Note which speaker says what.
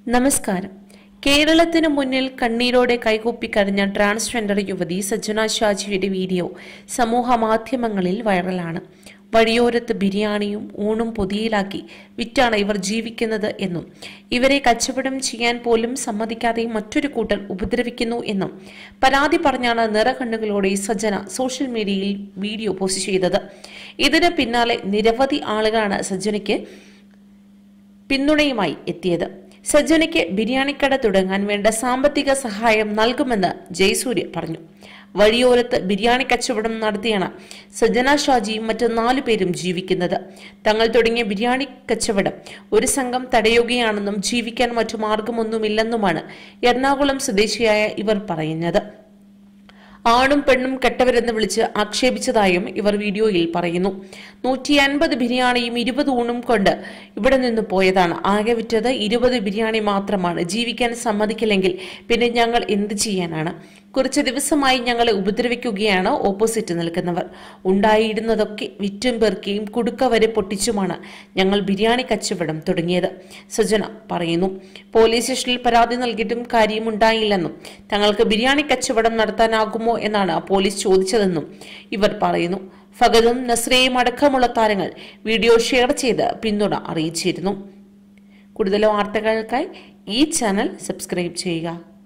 Speaker 1: നമസ്കാരം കേരളത്തിന് മുന്നിൽ കണ്ണീരോടെ കൈകൂപ്പി കരഞ്ഞ ട്രാൻസ്ജെൻഡർ യുവതി സജ്ജന ഷാജിയുടെ വീഡിയോ സമൂഹ മാധ്യമങ്ങളിൽ വൈറലാണ് വഴിയോരത്ത് ബിരിയാണിയും ഊണും പൊതിയിലാക്കി വിറ്റാണ് ഇവർ ജീവിക്കുന്നത് എന്നും ഇവരെ കച്ചവടം ചെയ്യാൻ പോലും സമ്മതിക്കാതെ മറ്റൊരു കൂട്ടർ ഉപദ്രവിക്കുന്നു എന്നും പരാതി പറഞ്ഞാണ് നിറകണ്ണുകളോടെ സജ്ജന സോഷ്യൽ മീഡിയയിൽ വീഡിയോ പോസ്റ്റ് ചെയ്തത് ഇതിന് പിന്നാലെ നിരവധി ആളുകളാണ് സജ്ജനയ്ക്ക് പിന്തുണയുമായി എത്തിയത് സജ്ജനയ്ക്ക് ബിരിയാണിക്കട തുടങ്ങാൻ വേണ്ട സാമ്പത്തിക സഹായം നൽകുമെന്ന് ജയസൂര്യ പറഞ്ഞു വഴിയോരത്ത് ബിരിയാണി കച്ചവടം നടത്തിയാണ് സജ്ജന ഷാജിയും മറ്റ് നാലു പേരും ജീവിക്കുന്നത് തങ്ങൾ തുടങ്ങിയ ബിരിയാണി കച്ചവടം ഒരു സംഘം തടയുകയാണെന്നും ജീവിക്കാൻ മറ്റു മാർഗമൊന്നുമില്ലെന്നുമാണ് എറണാകുളം സ്വദേശിയായ ഇവർ പറയുന്നത് ആണും പെണ്ണും കെട്ടവരെന്ന് വിളിച്ച് ആക്ഷേപിച്ചതായും ഇവർ വീഡിയോയിൽ പറയുന്നു നൂറ്റി അൻപത് ബിരിയാണിയും ഇരുപത് ഊണും കൊണ്ട് ഇവിടെ നിന്ന് പോയതാണ് ആകെ വിറ്റത് ഇരുപത് ബിരിയാണി മാത്രമാണ് ജീവിക്കാൻ സമ്മതിക്കില്ലെങ്കിൽ പിന്നെ ഞങ്ങൾ എന്ത് ചെയ്യാനാണ് കുറച്ച് ദിവസമായി ഞങ്ങളെ ഉപദ്രവിക്കുകയാണ് ഓപ്പോസിറ്റ് നിൽക്കുന്നവർ ഉണ്ടായിരുന്നതൊക്കെ വിറ്റും പെറുക്കിയും കുടുക്ക വരെ പൊട്ടിച്ചുമാണ് ഞങ്ങൾ ബിരിയാണി കച്ചവടം തുടങ്ങിയത് സജന പറയുന്നു പോലീസ് സ്റ്റേഷനിൽ പരാതി നൽകിയിട്ടും കാര്യമുണ്ടായില്ലെന്നും തങ്ങൾക്ക് ബിരിയാണി കച്ചവടം നടത്താനാകുമോ എന്നാണ് പോലീസ് ചോദിച്ചതെന്നും ഇവർ പറയുന്നു ഫഗതും നസ്രയും അടക്കമുള്ള താരങ്ങൾ വീഡിയോ ഷെയർ ചെയ്ത് പിന്തുണ അറിയിച്ചിരുന്നു കൂടുതൽ വാർത്തകൾക്കായി ഈ ചാനൽ സബ്സ്ക്രൈബ് ചെയ്യുക